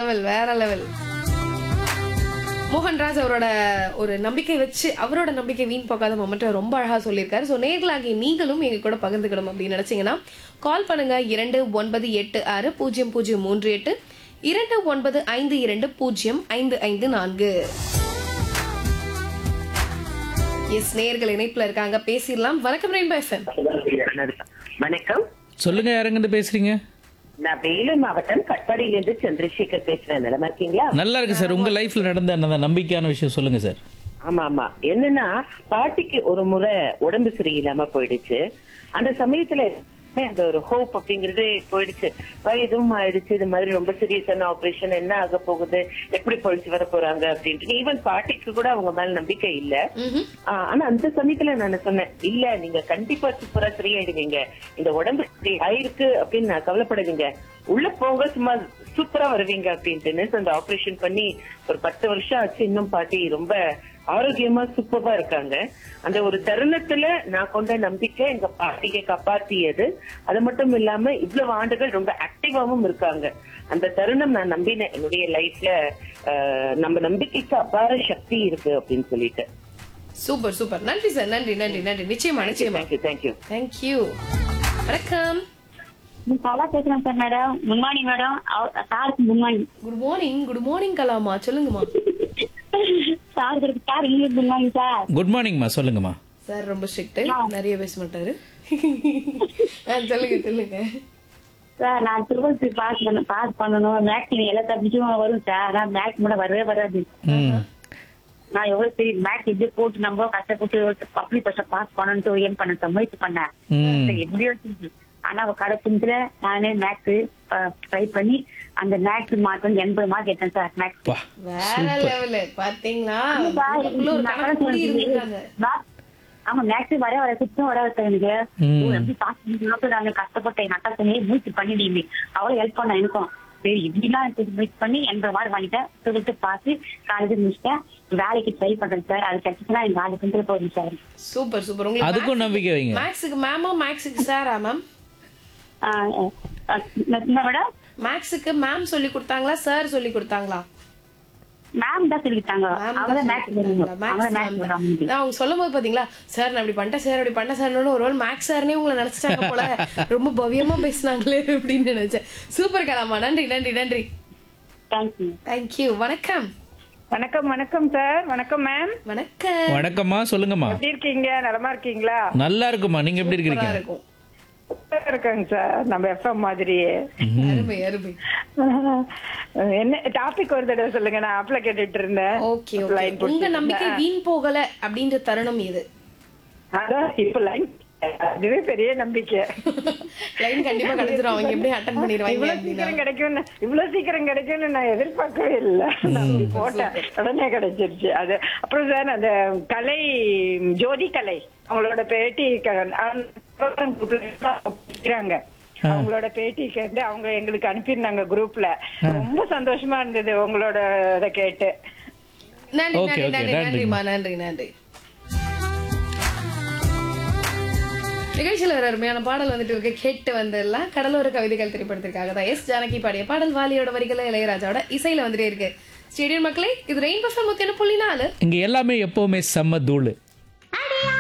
Level வேற level Mohanraj அவரோட ஒரு நம்பிக்கை வச்சு அவரோட நம்பிக்கை வீண் போகாத மொமெண்ட்டை ரொம்ப அழகா சொல்லியிருக்காரு ஸோ நேர்களாகி நீங்களும் எங்க கூட பகிர்ந்துக்கணும் அப்படின்னு நினைச்சீங்கன்னா கால் பண்ணுங்க இரண்டு ஒன்பது எட்டு ஆறு பூஜ்ஜியம் பூஜ்ஜியம் மூன்று எட்டு இரண்டு ஒன்பது ஐந்து இரண்டு பூஜ்ஜியம் ஐந்து ஐந்து நான்கு எஸ் நேர்கள் இணைப்புல இருக்காங்க பேசிடலாம் வணக்கம் ரெயின்போ எஃப்எம் வணக்கம் சொல்லுங்க யாருங்கிட்ட பேசுறீங்க நான் வேலூர் மாவட்டம் கட்பாடியிலிருந்து சந்திரசேகர் பேசுறேன் நிலமா இருக்கீங்களா நல்லா இருக்கு சார் உங்க லைஃப்ல நடந்த அந்த நம்பிக்கையான விஷயம் சொல்லுங்க சார் ஆமா ஆமா என்னன்னா பாட்டிக்கு ஒரு முறை உடம்பு சரியில்லாம போயிடுச்சு அந்த சமயத்துல அந்த ஒரு ஹோப் அப்படிங்கறது போயிடுச்சு வயதும் ஆயிடுச்சு இது மாதிரி ரொம்ப சீரியஸான ஆபரேஷன் என்ன ஆக போகுது எப்படி பொழிச்சு வர போறாங்க அப்படின்ட்டு ஈவன் பாட்டிக்கு கூட அவங்க மேல நம்பிக்கை இல்ல ஆஹ் ஆனா அந்த சமயத்துல நான் சொன்னேன் இல்ல நீங்க கண்டிப்பா சூப்பரா சரியாயிடுவீங்க இந்த உடம்பு சரி ஆயிருக்கு அப்படின்னு நான் கவலைப்படாதீங்க உள்ள போங்க சும்மா சூப்பரா வருவீங்க அப்படின்ட்டு அந்த ஆபரேஷன் பண்ணி ஒரு பத்து வருஷம் ஆச்சு இன்னும் பாட்டி ரொம்ப ஆரோக்கியமா சூப்பரா இருக்காங்க அந்த ஒரு தருணத்துல நான் கொண்ட நம்பிக்கை எங்க பாட்டியை காப்பாத்தியது அது மட்டும் இல்லாம இவ்வளவு ஆண்டுகள் ரொம்ப ஆக்டிவாவும் இருக்காங்க அந்த தருணம் நான் நம்பினேன் என்னுடைய லைஃப்ல நம்ம நம்பிக்கைக்கு அபார சக்தி இருக்கு அப்படின்னு சொல்லிட்டு சூப்பர் சூப்பர் நன்றி சார் நன்றி நன்றி நன்றி நிச்சயமா நிச்சயமா தேங்க்யூ தேங்க்யூ தேங்க்யூ வணக்கம் நல்லா பேசுறேன் sir madam good morning madam சாருக்கு good morning good morning good morning கலாமா சொல்லுங்கம்மா sir sir English good morning sir good மார்னிங்மா சொல்லுங்கம்மா சார் ரொம்ப ஸ்ட்ரிக்ட் நிறைய பேச மாட்டாரு ஆ, சொல்லுங்க சொல்லுங்க சார் நான் டுவெல்த் பாஸ் பண்ண பாஸ் பண்ணணும் மேக்ஸ் எல்லா சப்ஜெக்டும் வரும் சார் ஆனா மேக்ஸ் மட்டும் வரவே வராது ம் நான் எவ்வளவு சரி மேக்ஸ் எப்படி போட்டு நம்ம கஷ்டப்பட்டு பப்ளிக் பர்சன் பாஸ் பண்ணணும் ஏன் பண்ண முயற்சி பண்ணேன் ம். சரி, எப்படியோ செஞ்சு. ஆனா அவ கடைசில நானே மேக்ஸ் ட்ரை பண்ணி அந்த மேக்ஸ் மார்க் வந்து எண்பது மார்க் எடுத்தேன் சார் மேக்ஸ் வா வேற லெவல் பாத்தீங்களா உங்களுக்குள்ள ஒரு கணக்கு புள்ளி இருந்திருக்காங்க ஆமா மேக்ஸ் வர வர சுத்தம் வர சார் எனக்கு ம். ஓ, எப்படி பாஸ் பண்ணி நாங்க கஷ்டப்பட்டேன் என் அக்கா சொன்னே முயற்சி பண்ணிடுங்க அவளும் ஹெல்ப் பண்ண எனக்கும் சரி இப்படிலாம் முயற்சி பண்ணி எண்பது மார்க் வாங்கிட்டேன் டுவெல்த்து பாஸ் காலேஜ் முடிச்சிட்டேன் வேலைக்கு ட்ரை பண்றேன் சார் அது கிடைச்சுன்னா எங்க வேலைக்கு வந்து போகுது சார் சூப்பர் சூப்பர் உங்களுக்கு அதுக்கும் நம்பிக்கை வைங்க மேக்ஸுக்கு மேமா மேக்ஸுக்கு சாரா மேம் என்ன மேடம் மேக்ஸுக்கு மேம் சொல்லி கொடுத்தாங்களா சார் சொல்லி கொடுத்தாங்களா மேம் தான் சொல்லிட்டாங்க மேம் அவங்க மேக்ஸ் அவங்க மேக்ஸ் அவங்க சொல்லும் போது பாத்தீங்களா சார் நான் இப்படி பண்ணிட்டேன் சார் அப்படி பண்ண சார்னு ஒரு மேக்ஸ் சார்னே உங்களை நினைச்சிட்டாங்க போல ரொம்ப பவ்யமா பேசினாங்களே அப்படின்னு நினைச்சேன் சூப்பர் கலாமா நன்றி நன்றி நன்றி தேங்க்யூ தேங்க்யூ வணக்கம் வணக்கம் வணக்கம் சார் வணக்கம் மேம் வணக்கம் வணக்கம்மா சொல்லுங்கம்மா எப்படி இருக்கீங்க நலமா இருக்கீங்களா நல்லா இருக்குமா நீங்க எப்படி சூப்பரா இருக்கிறீங்க இருக்கும் சூப்பரா இருக்காங்க சார் நம்ம எஃப்எம் மாதிரியே அருமை அருமை என்ன டாபிக் ஒரு தடவை சொல்லுங்க நான் ஆப்ல கேட்டுட்டு இருந்தேன் ஓகே Line ஓகே போட்டு உங்க நம்பிக்கை இருந்தேன். வீண் போகல அப்படின்ற தருணம் இது அதான் இப்ப லைன் அதுவே பெரிய நம்பிக்கை லைன் கண்டிப்பா கிடைச்சிரும் அவங்க எப்படி அட்டன் பண்ணிடுவாங்க இவ்வளவு அப்படின்னா சீக்கிரம் கிடைக்கும்னு இவ்வளவு சீக்கிரம் கிடைக்கும்னு நான் எதிர்பார்க்கவே இல்லை நான் அப்படி போட்டேன் உடனே கிடைச்சிருச்சு அது அப்புறம் சார் அந்த கலை ஜோதி கலை அவங்களோட பேட்டி க- நான் program group ல இருக்கிறாங்க அவங்களோட பேட்டி கேட்டு அவங்க எங்களுக்கு அனுப்பியிருந்தாங்க குரூப்ல ரொம்ப சந்தோஷமா இருந்தது உங்களோட இதை கேட்டு நன்றி Okay, நன்றி okay, நன்றி நன்றிம்மா. நன்றிமா நன்றி நன்றி நிகழ்ச்சியில் ஒரு அருமையான பாடல் வந்துட்டு இருக்கு கேட்டு வந்துடலாம் கடலோர கவிதைகள் திரைப்படத்திற்காக தான் எஸ் ஜானகி பாடிய பாடல் வாலியோட வரிகளை இளையராஜாவோட இசையில வந்துட்டே இருக்கு ஸ்டேடியம் மக்களே இது ரெயின் பஃபர் முத்தியான புள்ளி நாலு இங்க எல்லாமே எப்பவுமே செம்ம தூளு